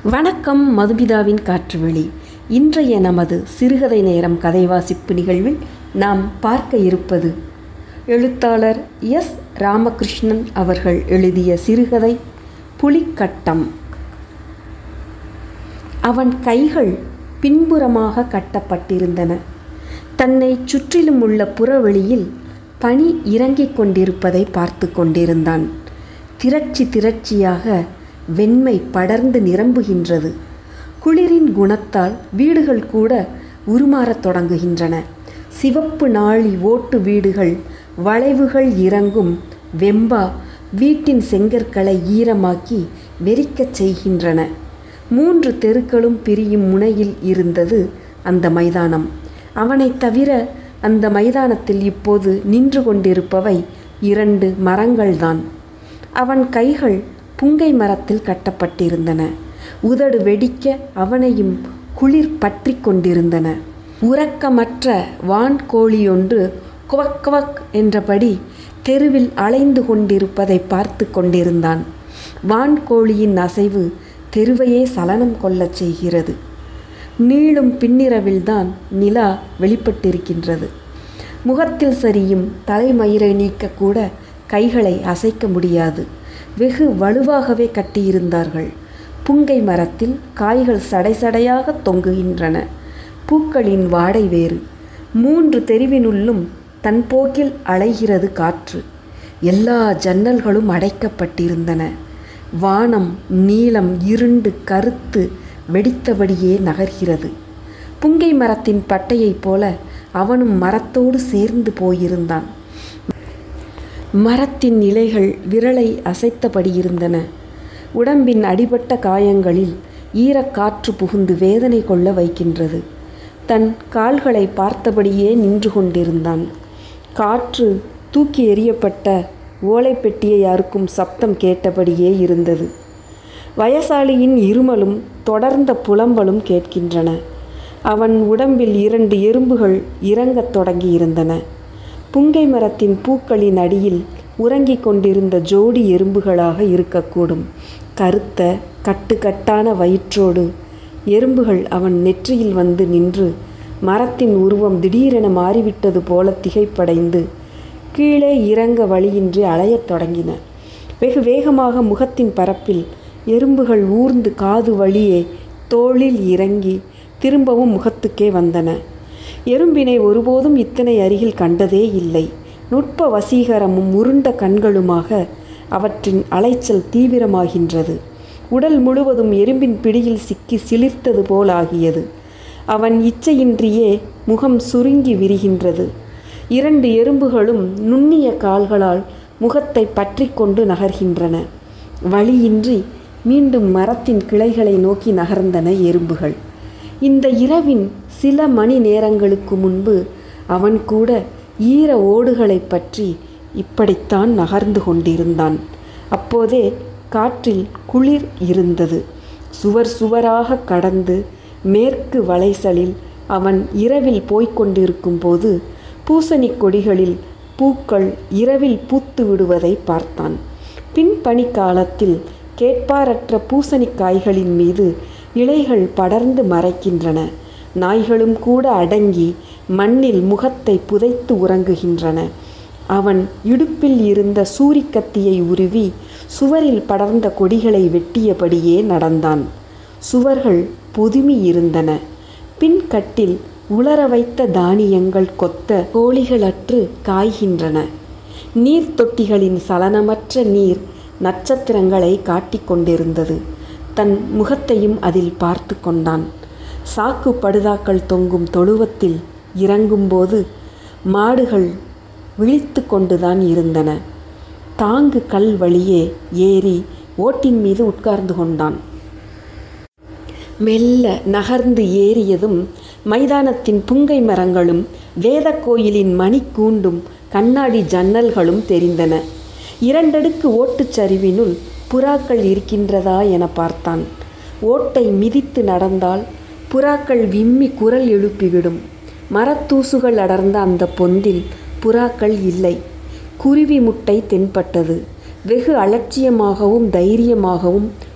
வணக்கம் மதுபிதாவின் காற்றுவெளி இன்றைய நமது சிறுகதை நேரம் கதை வாசிப்பு நிகழ்வில் நாம் பார்க்க இருப்பது எழுத்தாளர் எஸ் ராமகிருஷ்ணன் அவர்கள் எழுதிய சிறுகதை புலிக்கட்டம் அவன் கைகள் பின்புறமாக கட்டப்பட்டிருந்தன தன்னை சுற்றிலும் உள்ள புறவெளியில் பனி இறங்கிக் கொண்டிருப்பதை பார்த்து கொண்டிருந்தான் திரட்சி திரட்சியாக வெண்மை படர்ந்து நிரம்புகின்றது குளிரின் குணத்தால் வீடுகள் கூட உருமாறத் தொடங்குகின்றன சிவப்பு நாளி ஓட்டு வீடுகள் வளைவுகள் இறங்கும் வெம்பா வீட்டின் செங்கற்களை ஈரமாக்கி வெறிக்கச் செய்கின்றன மூன்று தெருக்களும் பிரியும் முனையில் இருந்தது அந்த மைதானம் அவனைத் தவிர அந்த மைதானத்தில் இப்போது நின்று கொண்டிருப்பவை இரண்டு மரங்கள்தான் அவன் கைகள் புங்கை மரத்தில் கட்டப்பட்டிருந்தன உதடு வெடிக்க அவனையும் குளிர் பற்றி கொண்டிருந்தன உறக்கமற்ற வான் கோழியொன்று குவக் குவக் என்றபடி தெருவில் அலைந்து கொண்டிருப்பதை பார்த்து கொண்டிருந்தான் வான்கோழியின் அசைவு தெருவையே சலனம் கொள்ளச் செய்கிறது நீளும் பின்னிரவில்தான் நிலா வெளிப்பட்டிருக்கின்றது முகத்தில் சரியும் தலைமயிரை நீக்கக்கூட கைகளை அசைக்க முடியாது வெகு வலுவாகவே கட்டியிருந்தார்கள் புங்கை மரத்தில் காய்கள் சடைசடையாக தொங்குகின்றன பூக்களின் வாடை வேறு மூன்று தெருவினுள்ளும் தன் போக்கில் அலைகிறது காற்று எல்லா ஜன்னல்களும் அடைக்கப்பட்டிருந்தன வானம் நீளம் இருண்டு கருத்து வெடித்தபடியே நகர்கிறது புங்கை மரத்தின் பட்டையைப் போல அவனும் மரத்தோடு சேர்ந்து போயிருந்தான் மரத்தின் இலைகள் விரலை அசைத்தபடி இருந்தன உடம்பின் அடிபட்ட காயங்களில் ஈரக்காற்று புகுந்து வேதனை கொள்ள வைக்கின்றது தன் கால்களை பார்த்தபடியே நின்று கொண்டிருந்தான் காற்று தூக்கி எறியப்பட்ட ஓலைப்பெட்டியை அறுக்கும் சப்தம் கேட்டபடியே இருந்தது வயசாளியின் இருமலும் தொடர்ந்த புலம்பலும் கேட்கின்றன அவன் உடம்பில் இரண்டு எறும்புகள் இறங்கத் தொடங்கியிருந்தன புங்கை மரத்தின் பூக்களின் அடியில் உறங்கிக் கொண்டிருந்த ஜோடி எறும்புகளாக இருக்கக்கூடும் கருத்த கட்டுக்கட்டான வயிற்றோடு எறும்புகள் அவன் நெற்றியில் வந்து நின்று மரத்தின் உருவம் திடீரென மாறிவிட்டது போல திகைப்படைந்து கீழே இறங்க வழியின்றி அலையத் தொடங்கின வெகு வேகமாக முகத்தின் பரப்பில் எறும்புகள் ஊர்ந்து காது வழியே தோளில் இறங்கி திரும்பவும் முகத்துக்கே வந்தன எறும்பினை ஒருபோதும் இத்தனை அருகில் கண்டதே இல்லை நுட்ப வசீகரமும் உருண்ட கண்களுமாக அவற்றின் அலைச்சல் தீவிரமாகின்றது உடல் முழுவதும் எறும்பின் பிடியில் சிக்கி சிலிர்த்தது போல் ஆகியது அவன் இச்சையின்றியே முகம் சுருங்கி விரிகின்றது இரண்டு எறும்புகளும் நுண்ணிய கால்களால் முகத்தை பற்றி கொண்டு நகர்கின்றன வழியின்றி மீண்டும் மரத்தின் கிளைகளை நோக்கி நகர்ந்தன எறும்புகள் இந்த இரவின் சில மணி நேரங்களுக்கு முன்பு அவன் கூட ஈர ஓடுகளை பற்றி இப்படித்தான் நகர்ந்து கொண்டிருந்தான் அப்போதே காற்றில் குளிர் இருந்தது சுவர் சுவராக கடந்து மேற்கு வளைசலில் அவன் இரவில் போய்க் கொண்டிருக்கும் போது பூசணிக் கொடிகளில் பூக்கள் இரவில் பூத்து விடுவதை பார்த்தான் பின் பனிக்காலத்தில் கேட்பாரற்ற பூசணிக்காய்களின் மீது இலைகள் படர்ந்து மறைக்கின்றன நாய்களும் கூட அடங்கி மண்ணில் முகத்தை புதைத்து உறங்குகின்றன அவன் இடுப்பில் இருந்த சூரிக்கத்தியை உருவி சுவரில் படர்ந்த கொடிகளை வெட்டியபடியே நடந்தான் சுவர்கள் பொதுமி இருந்தன பின்கட்டில் உலர வைத்த தானியங்கள் கொத்த கோழிகளற்று காய்கின்றன நீர் தொட்டிகளின் சலனமற்ற நீர் நட்சத்திரங்களை காட்டிக் கொண்டிருந்தது தன் முகத்தையும் அதில் பார்த்து கொண்டான் சாக்கு படுதாக்கள் தொங்கும் தொழுவத்தில் இறங்கும்போது மாடுகள் விழித்து கொண்டுதான் இருந்தன தாங்கு கல் வழியே ஏறி ஓட்டின் மீது உட்கார்ந்து கொண்டான் மெல்ல நகர்ந்து ஏறியதும் மைதானத்தின் புங்கை மரங்களும் வேத கோயிலின் மணிக்கூண்டும் கண்ணாடி ஜன்னல்களும் தெரிந்தன இரண்டடுக்கு ஓட்டுச் சரிவினுள் புறாக்கள் இருக்கின்றதா என பார்த்தான் ஓட்டை மிதித்து நடந்தால் புறாக்கள் விம்மி குரல் எழுப்பிவிடும் மரத்தூசுகள் அடர்ந்த அந்த பொந்தில் புறாக்கள் இல்லை குருவி முட்டை தென்பட்டது வெகு அலட்சியமாகவும் தைரியமாகவும்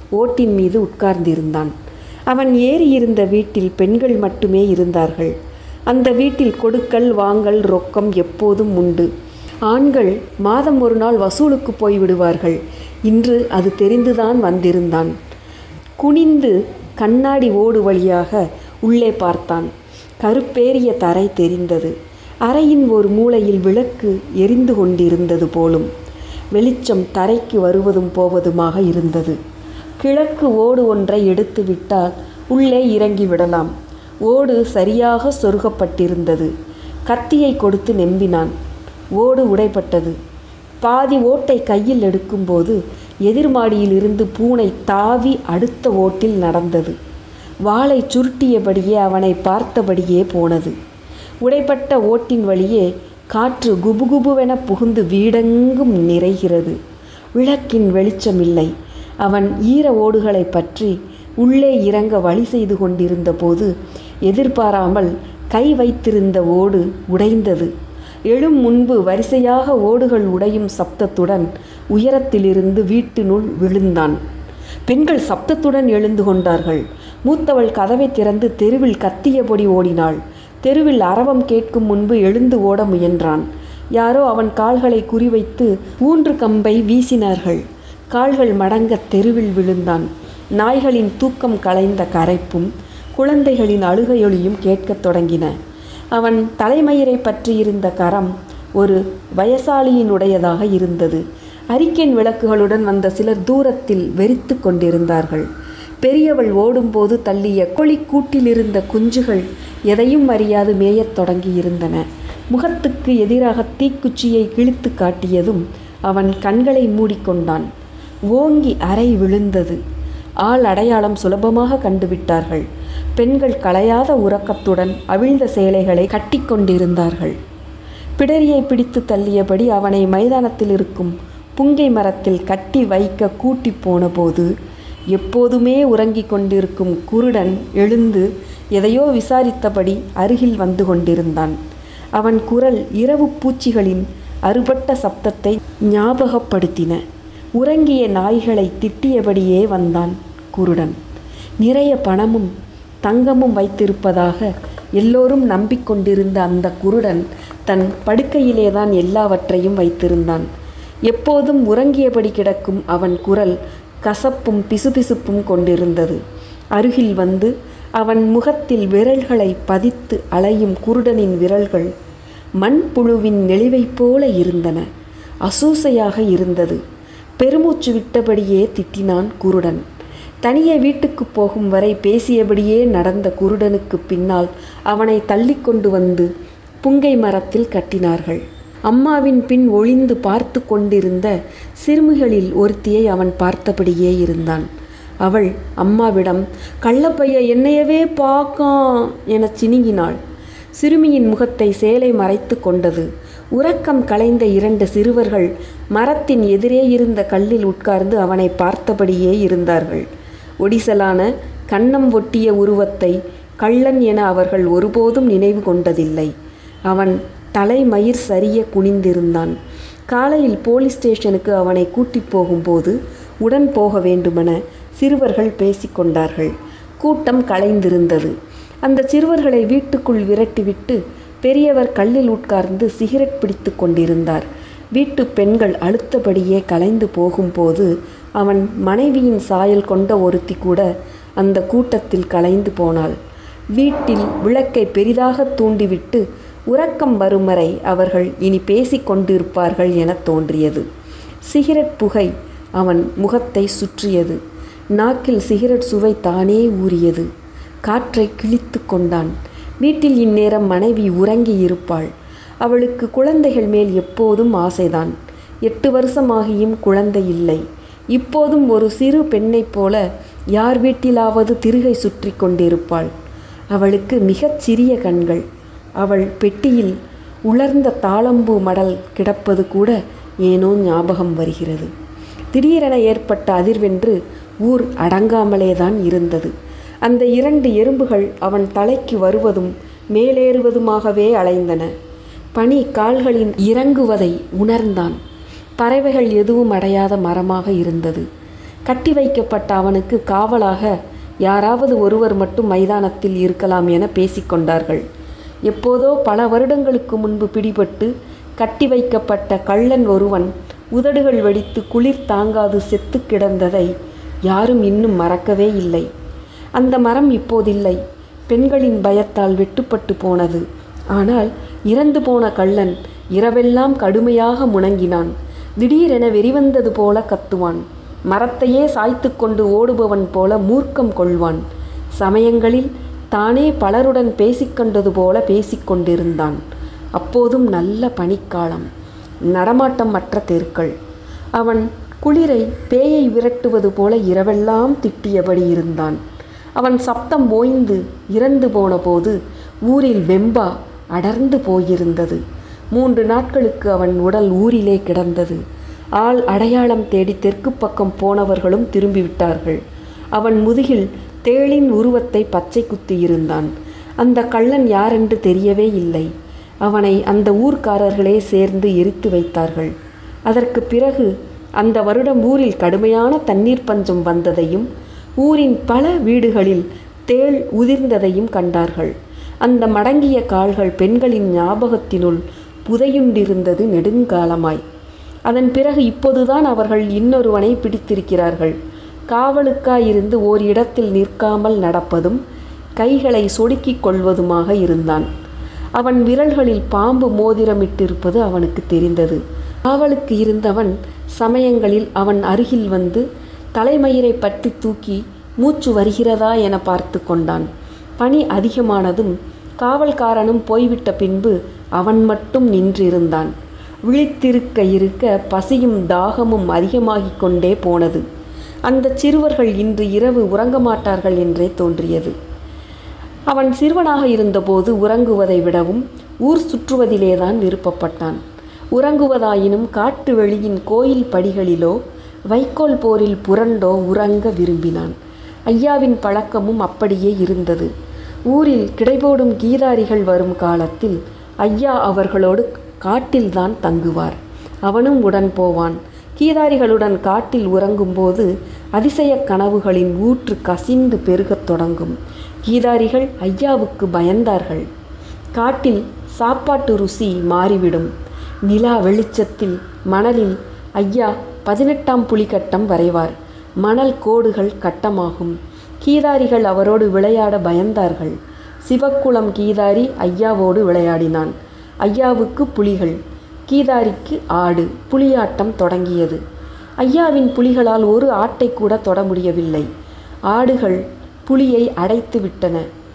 ஓட்டின் மீது உட்கார்ந்திருந்தான் அவன் ஏறியிருந்த வீட்டில் பெண்கள் மட்டுமே இருந்தார்கள் அந்த வீட்டில் கொடுக்கல் வாங்கல் ரொக்கம் எப்போதும் உண்டு ஆண்கள் மாதம் ஒரு நாள் வசூலுக்கு போய் விடுவார்கள் இன்று அது தெரிந்துதான் வந்திருந்தான் குனிந்து கண்ணாடி ஓடு வழியாக உள்ளே பார்த்தான் கருப்பேறிய தரை தெரிந்தது அறையின் ஒரு மூலையில் விளக்கு எரிந்து கொண்டிருந்தது போலும் வெளிச்சம் தரைக்கு வருவதும் போவதுமாக இருந்தது கிழக்கு ஓடு ஒன்றை எடுத்து விட்டால் உள்ளே இறங்கி விடலாம் ஓடு சரியாக சொருகப்பட்டிருந்தது கத்தியை கொடுத்து நெம்பினான் ஓடு உடைப்பட்டது பாதி ஓட்டை கையில் எடுக்கும்போது எதிர்மாடியிலிருந்து பூனை தாவி அடுத்த ஓட்டில் நடந்தது வாளை சுருட்டியபடியே அவனை பார்த்தபடியே போனது உடைப்பட்ட ஓட்டின் வழியே காற்று குபுகுபுவென புகுந்து வீடெங்கும் நிறைகிறது விளக்கின் வெளிச்சமில்லை அவன் ஈர ஓடுகளை பற்றி உள்ளே இறங்க வழி செய்து கொண்டிருந்த போது எதிர்பாராமல் கை வைத்திருந்த ஓடு உடைந்தது எழும் முன்பு வரிசையாக ஓடுகள் உடையும் சப்தத்துடன் உயரத்திலிருந்து வீட்டினுள் விழுந்தான் பெண்கள் சப்தத்துடன் எழுந்து கொண்டார்கள் மூத்தவள் கதவை திறந்து தெருவில் கத்தியபடி ஓடினாள் தெருவில் அரவம் கேட்கும் முன்பு எழுந்து ஓட முயன்றான் யாரோ அவன் கால்களை குறிவைத்து ஊன்று கம்பை வீசினார்கள் கால்கள் மடங்க தெருவில் விழுந்தான் நாய்களின் தூக்கம் கலைந்த கரைப்பும் குழந்தைகளின் அழுகையொலியும் கேட்கத் தொடங்கின அவன் தலைமயிரை பற்றியிருந்த கரம் ஒரு வயசாளியினுடையதாக இருந்தது அரிக்கேன் விளக்குகளுடன் வந்த சிலர் தூரத்தில் வெறித்து கொண்டிருந்தார்கள் பெரியவள் ஓடும்போது தள்ளிய கோழிக்கூட்டிலிருந்த குஞ்சுகள் எதையும் அறியாது மேயத் தொடங்கியிருந்தன முகத்துக்கு எதிராக தீக்குச்சியை கிழித்து காட்டியதும் அவன் கண்களை மூடிக்கொண்டான் ஓங்கி அறை விழுந்தது ஆள் அடையாளம் சுலபமாக கண்டுவிட்டார்கள் பெண்கள் களையாத உறக்கத்துடன் அவிழ்ந்த சேலைகளை கட்டிக்கொண்டிருந்தார்கள் பிடரியை பிடித்து தள்ளியபடி அவனை மைதானத்தில் இருக்கும் புங்கை மரத்தில் கட்டி வைக்க கூட்டி போனபோது எப்போதுமே உறங்கிக் கொண்டிருக்கும் குருடன் எழுந்து எதையோ விசாரித்தபடி அருகில் வந்து கொண்டிருந்தான் அவன் குரல் இரவு பூச்சிகளின் அறுபட்ட சப்தத்தை ஞாபகப்படுத்தின உறங்கிய நாய்களை திட்டியபடியே வந்தான் குருடன் நிறைய பணமும் தங்கமும் வைத்திருப்பதாக எல்லோரும் நம்பிக்கொண்டிருந்த அந்த குருடன் தன் படுக்கையிலேதான் எல்லாவற்றையும் வைத்திருந்தான் எப்போதும் உறங்கியபடி கிடக்கும் அவன் குரல் கசப்பும் பிசுபிசுப்பும் கொண்டிருந்தது அருகில் வந்து அவன் முகத்தில் விரல்களை பதித்து அலையும் குருடனின் விரல்கள் மண்புழுவின் நெளிவைப் போல இருந்தன அசூசையாக இருந்தது பெருமூச்சு விட்டபடியே திட்டினான் குருடன் தனியே வீட்டுக்கு போகும் வரை பேசியபடியே நடந்த குருடனுக்கு பின்னால் அவனை தள்ளிக்கொண்டு வந்து புங்கை மரத்தில் கட்டினார்கள் அம்மாவின் பின் ஒளிந்து பார்த்து கொண்டிருந்த சிறுமிகளில் ஒருத்தியை அவன் பார்த்தபடியே இருந்தான் அவள் அம்மாவிடம் கள்ளப்பைய என்னையவே பார்க்கான் என சினுங்கினாள் சிறுமியின் முகத்தை சேலை மறைத்து கொண்டது உறக்கம் கலைந்த இரண்டு சிறுவர்கள் மரத்தின் எதிரே இருந்த கல்லில் உட்கார்ந்து அவனை பார்த்தபடியே இருந்தார்கள் ஒடிசலான கன்னம் ஒட்டிய உருவத்தை கள்ளன் என அவர்கள் ஒருபோதும் நினைவு கொண்டதில்லை அவன் தலைமயிர் சரிய குனிந்திருந்தான் காலையில் போலீஸ் ஸ்டேஷனுக்கு அவனை கூட்டிப் போகும்போது உடன் போக வேண்டுமென சிறுவர்கள் பேசிக்கொண்டார்கள் கூட்டம் கலைந்திருந்தது அந்த சிறுவர்களை வீட்டுக்குள் விரட்டிவிட்டு பெரியவர் கல்லில் உட்கார்ந்து சிகரெட் பிடித்து கொண்டிருந்தார் வீட்டு பெண்கள் அழுத்தபடியே கலைந்து போகும்போது அவன் மனைவியின் சாயல் கொண்ட ஒருத்தி கூட அந்த கூட்டத்தில் கலைந்து போனாள் வீட்டில் விளக்கை பெரிதாக தூண்டிவிட்டு உறக்கம் வரும் வரை அவர்கள் இனி பேசிக் கொண்டிருப்பார்கள் என தோன்றியது சிகரெட் புகை அவன் முகத்தை சுற்றியது நாக்கில் சிகரெட் சுவை தானே ஊறியது காற்றை கிழித்து கொண்டான் வீட்டில் இந்நேரம் மனைவி உறங்கி இருப்பாள் அவளுக்கு குழந்தைகள் மேல் எப்போதும் ஆசைதான் எட்டு வருஷமாகியும் குழந்தை இல்லை இப்போதும் ஒரு சிறு பெண்ணைப் போல யார் வீட்டிலாவது திருகை சுற்றி கொண்டிருப்பாள் அவளுக்கு மிகச் சிறிய கண்கள் அவள் பெட்டியில் உலர்ந்த தாளம்பூ மடல் கிடப்பது கூட ஏனோ ஞாபகம் வருகிறது திடீரென ஏற்பட்ட அதிர்வென்று ஊர் அடங்காமலேதான் இருந்தது அந்த இரண்டு எறும்புகள் அவன் தலைக்கு வருவதும் மேலேறுவதுமாகவே அலைந்தன பனி கால்களின் இறங்குவதை உணர்ந்தான் பறவைகள் எதுவும் அடையாத மரமாக இருந்தது கட்டி வைக்கப்பட்ட அவனுக்கு காவலாக யாராவது ஒருவர் மட்டும் மைதானத்தில் இருக்கலாம் என பேசிக்கொண்டார்கள் எப்போதோ பல வருடங்களுக்கு முன்பு பிடிபட்டு கட்டி வைக்கப்பட்ட கள்ளன் ஒருவன் உதடுகள் வெடித்து குளிர் தாங்காது செத்து கிடந்ததை யாரும் இன்னும் மறக்கவே இல்லை அந்த மரம் இப்போதில்லை பெண்களின் பயத்தால் வெட்டுப்பட்டு போனது ஆனால் இறந்து போன கள்ளன் இரவெல்லாம் கடுமையாக முணங்கினான் திடீரென வெறிவந்தது போல கத்துவான் மரத்தையே சாய்த்து கொண்டு ஓடுபவன் போல மூர்க்கம் கொள்வான் சமயங்களில் தானே பலருடன் பேசிக்கொண்டது போல பேசிக்கொண்டிருந்தான் அப்போதும் நல்ல பனிக்காலம் நடமாட்டம் மற்ற தெருக்கள் அவன் குளிரை பேயை விரட்டுவது போல இரவெல்லாம் திட்டியபடி இருந்தான் அவன் சப்தம் ஓய்ந்து இறந்து போன போது ஊரில் வெம்பா அடர்ந்து போயிருந்தது மூன்று நாட்களுக்கு அவன் உடல் ஊரிலே கிடந்தது ஆள் அடையாளம் தேடி தெற்கு பக்கம் போனவர்களும் திரும்பிவிட்டார்கள் அவன் முதுகில் தேளின் உருவத்தை பச்சை குத்தியிருந்தான் அந்த கள்ளன் யாரென்று தெரியவே இல்லை அவனை அந்த ஊர்க்காரர்களே சேர்ந்து எரித்து வைத்தார்கள் அதற்கு பிறகு அந்த வருடம் ஊரில் கடுமையான தண்ணீர் பஞ்சம் வந்ததையும் ஊரின் பல வீடுகளில் தேள் உதிர்ந்ததையும் கண்டார்கள் அந்த மடங்கிய கால்கள் பெண்களின் ஞாபகத்தினுள் புதையுண்டிருந்தது நெடுங்காலமாய் அதன் பிறகு இப்போதுதான் அவர்கள் இன்னொருவனை பிடித்திருக்கிறார்கள் காவலுக்காயிருந்து ஓர் இடத்தில் நிற்காமல் நடப்பதும் கைகளை சொடுக்கிக் கொள்வதுமாக இருந்தான் அவன் விரல்களில் பாம்பு மோதிரமிட்டிருப்பது அவனுக்கு தெரிந்தது காவலுக்கு இருந்தவன் சமயங்களில் அவன் அருகில் வந்து தலைமயிரை பற்றி தூக்கி மூச்சு வருகிறதா என பார்த்து கொண்டான் பனி அதிகமானதும் காவல்காரனும் போய்விட்ட பின்பு அவன் மட்டும் நின்றிருந்தான் விழித்திருக்க இருக்க பசியும் தாகமும் அதிகமாகிக் கொண்டே போனது அந்த சிறுவர்கள் இன்று இரவு உறங்க மாட்டார்கள் என்றே தோன்றியது அவன் சிறுவனாக இருந்தபோது உறங்குவதை விடவும் ஊர் சுற்றுவதிலேதான் விருப்பப்பட்டான் உறங்குவதாயினும் காட்டு வெளியின் கோயில் படிகளிலோ வைக்கோல் போரில் புரண்டோ உறங்க விரும்பினான் ஐயாவின் பழக்கமும் அப்படியே இருந்தது ஊரில் கிடைபோடும் கீதாரிகள் வரும் காலத்தில் ஐயா அவர்களோடு காட்டில்தான் தங்குவார் அவனும் உடன் போவான் கீதாரிகளுடன் காட்டில் உறங்கும்போது அதிசய கனவுகளின் ஊற்று கசிந்து பெருகத் தொடங்கும் கீதாரிகள் ஐயாவுக்கு பயந்தார்கள் காட்டில் சாப்பாட்டு ருசி மாறிவிடும் நிலா வெளிச்சத்தில் மணலில் ஐயா பதினெட்டாம் புலிக்கட்டம் வரைவார் மணல் கோடுகள் கட்டமாகும் கீதாரிகள் அவரோடு விளையாட பயந்தார்கள் சிவக்குளம் கீதாரி ஐயாவோடு விளையாடினான் ஐயாவுக்கு புலிகள் கீதாரிக்கு ஆடு புலியாட்டம் தொடங்கியது ஐயாவின் புலிகளால் ஒரு ஆட்டை கூட தொட முடியவில்லை ஆடுகள் புலியை அடைத்து விட்டன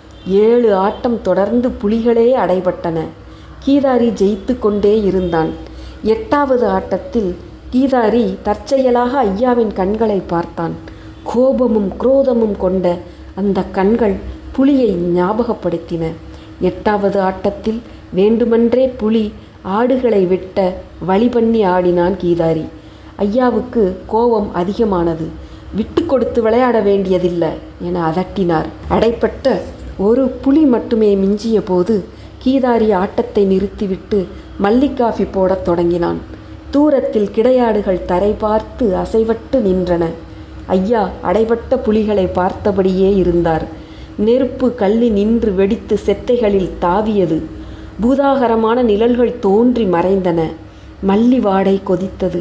ஏழு ஆட்டம் தொடர்ந்து புலிகளே அடைபட்டன கீதாரி ஜெயித்து கொண்டே இருந்தான் எட்டாவது ஆட்டத்தில் கீதாரி தற்செயலாக ஐயாவின் கண்களை பார்த்தான் கோபமும் குரோதமும் கொண்ட அந்த கண்கள் புலியை ஞாபகப்படுத்தின எட்டாவது ஆட்டத்தில் வேண்டுமென்றே புலி ஆடுகளை வெட்ட வழி பண்ணி ஆடினான் கீதாரி ஐயாவுக்கு கோபம் அதிகமானது விட்டு கொடுத்து விளையாட வேண்டியதில்லை என அதட்டினார் அடைப்பட்ட ஒரு புலி மட்டுமே மிஞ்சிய போது கீதாரி ஆட்டத்தை நிறுத்திவிட்டு மல்லிகாஃபி போடத் தொடங்கினான் தூரத்தில் கிடையாடுகள் தரை பார்த்து அசைவட்டு நின்றன ஐயா அடைபட்ட புலிகளை பார்த்தபடியே இருந்தார் நெருப்பு கள்ளி நின்று வெடித்து செத்தைகளில் தாவியது பூதாகரமான நிழல்கள் தோன்றி மறைந்தன மல்லி வாடை கொதித்தது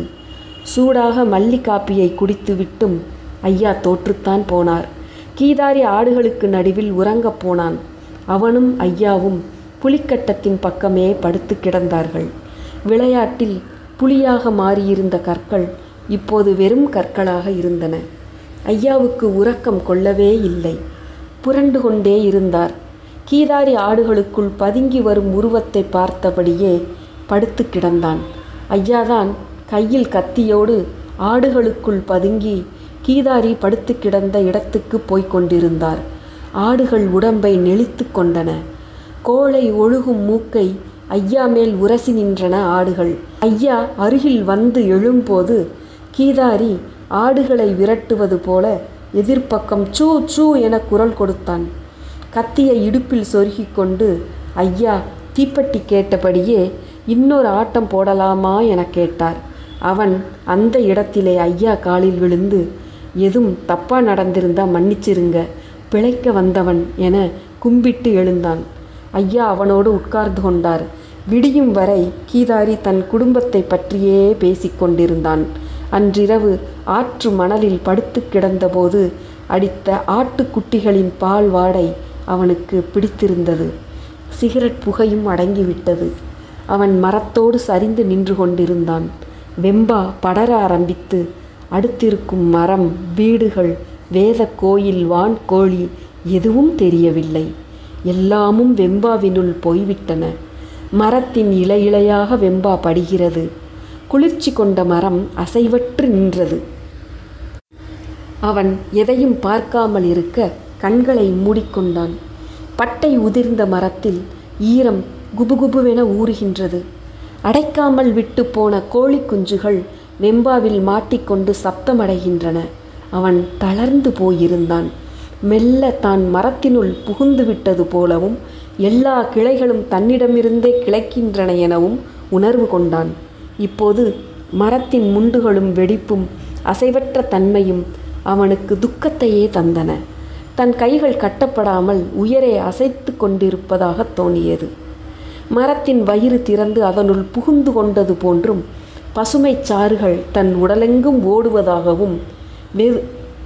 சூடாக மல்லி காப்பியை குடித்துவிட்டும் ஐயா தோற்றுத்தான் போனார் கீதாரி ஆடுகளுக்கு நடுவில் உறங்கப் போனான் அவனும் ஐயாவும் புலிக்கட்டத்தின் பக்கமே படுத்து கிடந்தார்கள் விளையாட்டில் புலியாக மாறியிருந்த கற்கள் இப்போது வெறும் கற்களாக இருந்தன ஐயாவுக்கு உறக்கம் கொள்ளவே இல்லை புரண்டு கொண்டே இருந்தார் கீதாரி ஆடுகளுக்குள் பதுங்கி வரும் உருவத்தை பார்த்தபடியே படுத்து கிடந்தான் ஐயாதான் கையில் கத்தியோடு ஆடுகளுக்குள் பதுங்கி கீதாரி படுத்து கிடந்த இடத்துக்கு போய்க் கொண்டிருந்தார் ஆடுகள் உடம்பை நெளித்து கொண்டன கோளை ஒழுகும் மூக்கை ஐயா மேல் உரசி நின்றன ஆடுகள் ஐயா அருகில் வந்து எழும்போது கீதாரி ஆடுகளை விரட்டுவது போல எதிர்ப்பக்கம் சூ சூ என குரல் கொடுத்தான் கத்தியை இடுப்பில் சொருகிக் கொண்டு ஐயா தீப்பெட்டி கேட்டபடியே இன்னொரு ஆட்டம் போடலாமா என கேட்டார் அவன் அந்த இடத்திலே ஐயா காலில் விழுந்து எதுவும் தப்பா நடந்திருந்தா மன்னிச்சிருங்க பிழைக்க வந்தவன் என கும்பிட்டு எழுந்தான் ஐயா அவனோடு உட்கார்ந்து கொண்டார் விடியும் வரை கீதாரி தன் குடும்பத்தை பற்றியே பேசிக்கொண்டிருந்தான் அன்றிரவு ஆற்று மணலில் படுத்து கிடந்தபோது அடித்த ஆட்டுக்குட்டிகளின் பால் வாடை அவனுக்கு பிடித்திருந்தது சிகரெட் புகையும் அடங்கிவிட்டது அவன் மரத்தோடு சரிந்து நின்று கொண்டிருந்தான் வெம்பா படர ஆரம்பித்து அடுத்திருக்கும் மரம் வீடுகள் வேத கோயில் வான் கோழி எதுவும் தெரியவில்லை எல்லாமும் வெம்பாவினுள் போய்விட்டன மரத்தின் இலை இலையாக வெம்பா படுகிறது குளிர்ச்சி கொண்ட மரம் அசைவற்று நின்றது அவன் எதையும் பார்க்காமல் இருக்க கண்களை மூடிக்கொண்டான் பட்டை உதிர்ந்த மரத்தில் ஈரம் குபுகுபுவென ஊறுகின்றது அடைக்காமல் விட்டு போன கோழி குஞ்சுகள் வெம்பாவில் மாட்டிக்கொண்டு சப்தமடைகின்றன அவன் தளர்ந்து போயிருந்தான் மெல்ல தான் மரத்தினுள் புகுந்து விட்டது போலவும் எல்லா கிளைகளும் தன்னிடமிருந்தே கிளைக்கின்றன எனவும் உணர்வு கொண்டான் இப்போது மரத்தின் முண்டுகளும் வெடிப்பும் அசைவற்ற தன்மையும் அவனுக்கு துக்கத்தையே தந்தன தன் கைகள் கட்டப்படாமல் உயரே அசைத்து கொண்டிருப்பதாக தோணியது மரத்தின் வயிறு திறந்து அதனுள் புகுந்து கொண்டது போன்றும் பசுமைச் சாறுகள் தன் உடலெங்கும் ஓடுவதாகவும் வெகு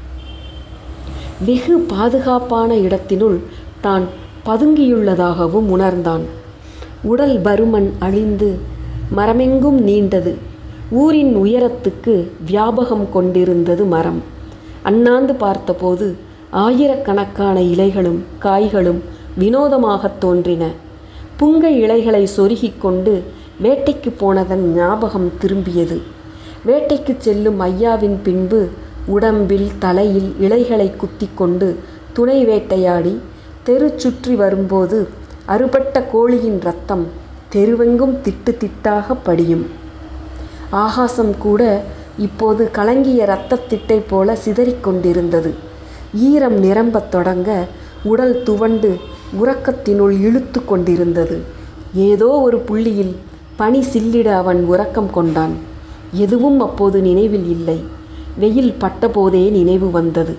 வெகு பாதுகாப்பான இடத்தினுள் தான் பதுங்கியுள்ளதாகவும் உணர்ந்தான் உடல் பருமன் அழிந்து மரமெங்கும் நீண்டது ஊரின் உயரத்துக்கு வியாபகம் கொண்டிருந்தது மரம் அண்ணாந்து பார்த்தபோது ஆயிரக்கணக்கான இலைகளும் காய்களும் வினோதமாகத் தோன்றின புங்கை இலைகளை சொருகிக் கொண்டு வேட்டைக்கு போனதன் ஞாபகம் திரும்பியது வேட்டைக்கு செல்லும் ஐயாவின் பின்பு உடம்பில் தலையில் இலைகளை குத்திக்கொண்டு துணை வேட்டையாடி தெரு சுற்றி வரும்போது அறுபட்ட கோழியின் ரத்தம் தெருவெங்கும் திட்டு திட்டாக படியும் ஆகாசம் கூட இப்போது கலங்கிய இரத்தத்திட்டை போல சிதறிக்கொண்டிருந்தது ஈரம் நிரம்பத் தொடங்க உடல் துவண்டு உறக்கத்தினுள் இழுத்து கொண்டிருந்தது ஏதோ ஒரு புள்ளியில் பனி சில்லிட அவன் உறக்கம் கொண்டான் எதுவும் அப்போது நினைவில் இல்லை வெயில் பட்டபோதே நினைவு வந்தது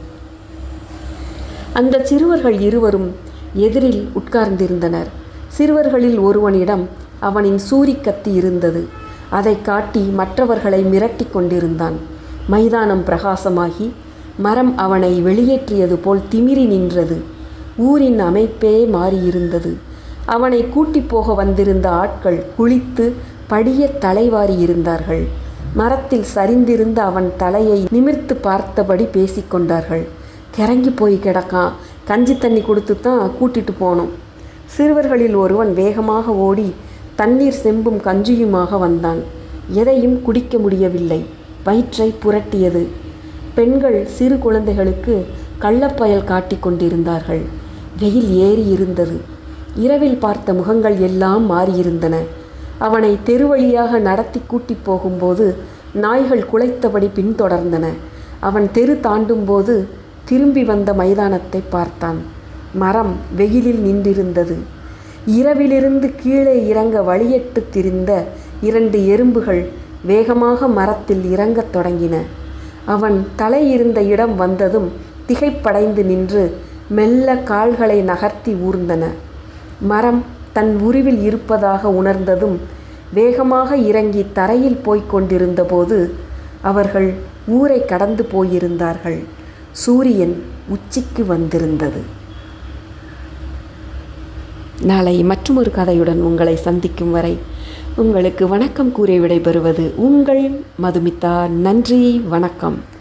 அந்த சிறுவர்கள் இருவரும் எதிரில் உட்கார்ந்திருந்தனர் சிறுவர்களில் ஒருவனிடம் அவனின் சூரிக்கத்தி இருந்தது அதை காட்டி மற்றவர்களை மிரட்டி கொண்டிருந்தான் மைதானம் பிரகாசமாகி மரம் அவனை வெளியேற்றியது போல் திமிரி நின்றது ஊரின் அமைப்பே மாறியிருந்தது அவனை கூட்டி போக வந்திருந்த ஆட்கள் குளித்து படிய தலைவாரி இருந்தார்கள் மரத்தில் சரிந்திருந்த அவன் தலையை நிமிர்த்து பார்த்தபடி பேசிக்கொண்டார்கள் கிறங்கி போய் கிடக்கான் கஞ்சி தண்ணி கொடுத்து தான் கூட்டிட்டு போனோம் சிறுவர்களில் ஒருவன் வேகமாக ஓடி தண்ணீர் செம்பும் கஞ்சியுமாக வந்தான் எதையும் குடிக்க முடியவில்லை வயிற்றை புரட்டியது பெண்கள் சிறு குழந்தைகளுக்கு கள்ளப்பயல் காட்டிக் கொண்டிருந்தார்கள் வெயில் ஏறி இருந்தது இரவில் பார்த்த முகங்கள் எல்லாம் மாறியிருந்தன அவனை தெருவழியாக நடத்தி கூட்டிப் போகும்போது நாய்கள் குலைத்தபடி பின்தொடர்ந்தன அவன் தெரு தாண்டும்போது திரும்பி வந்த மைதானத்தை பார்த்தான் மரம் வெயிலில் நின்றிருந்தது இரவிலிருந்து கீழே இறங்க வழியட்டு திரிந்த இரண்டு எறும்புகள் வேகமாக மரத்தில் இறங்கத் தொடங்கின அவன் தலை இருந்த இடம் வந்ததும் திகைப்படைந்து நின்று மெல்ல கால்களை நகர்த்தி ஊர்ந்தன மரம் தன் உருவில் இருப்பதாக உணர்ந்ததும் வேகமாக இறங்கி தரையில் போய்க் கொண்டிருந்தபோது அவர்கள் ஊரை கடந்து போயிருந்தார்கள் சூரியன் உச்சிக்கு வந்திருந்தது நாளை மற்றொரு கதையுடன் உங்களை சந்திக்கும் வரை உங்களுக்கு வணக்கம் கூறி விடைபெறுவது உங்கள் மதுமிதா நன்றி வணக்கம்